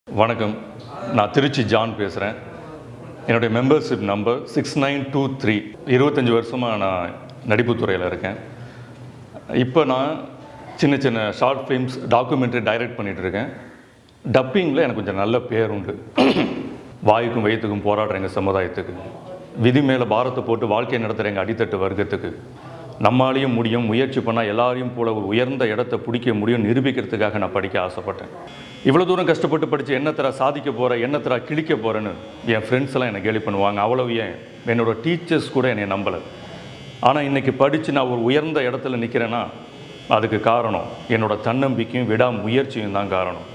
வணக்கம் நான் திருச்சி ஜான் பேசுகிறேன் என்னுடைய membership number six nine two three இருபத்தஞ்சி வருஷமாக நான் நடிப்புத்துறையில் இருக்கேன் இப்போ நான் சின்ன சின்ன ஷார்ட் ஃபிலிம்ஸ் டாக்குமெண்ட்ரி டைரக்ட் பண்ணிகிட்டு இருக்கேன் டப்பிங்கில் எனக்கு கொஞ்சம் நல்ல பேர் உண்டு வாயுக்கும் வயிற்றுக்கும் போராடுற எங்கள் சமுதாயத்துக்கு விதி மேலே பாரத்தை போட்டு வாழ்க்கை நடத்துகிற எங்கள் அடித்தட்டு வர்க்கத்துக்கு நம்மாலையும் முடியும் முயற்சி பண்ணால் எல்லாரையும் போல ஒரு உயர்ந்த இடத்த பிடிக்க முடியும் நிரூபிக்கிறதுக்காக நான் படிக்க ஆசைப்பட்டேன் இவ்வளோ தூரம் கஷ்டப்பட்டு படித்து என்ன தர சாதிக்க போகிற என்ன தர கிழிக்க போகிறேன்னு என் ஃப்ரெண்ட்ஸ் எல்லாம் என்னை கேலி பண்ணுவாங்க அவ்வளவு ஏன் என்னோட டீச்சர்ஸ் கூட என்னை நம்பலை ஆனால் இன்றைக்கி படித்து நான் ஒரு உயர்ந்த இடத்துல நிற்கிறேன்னா அதுக்கு காரணம் என்னோட தன்னம்பிக்கையும் விடாமுயற்சியும் தான் காரணம்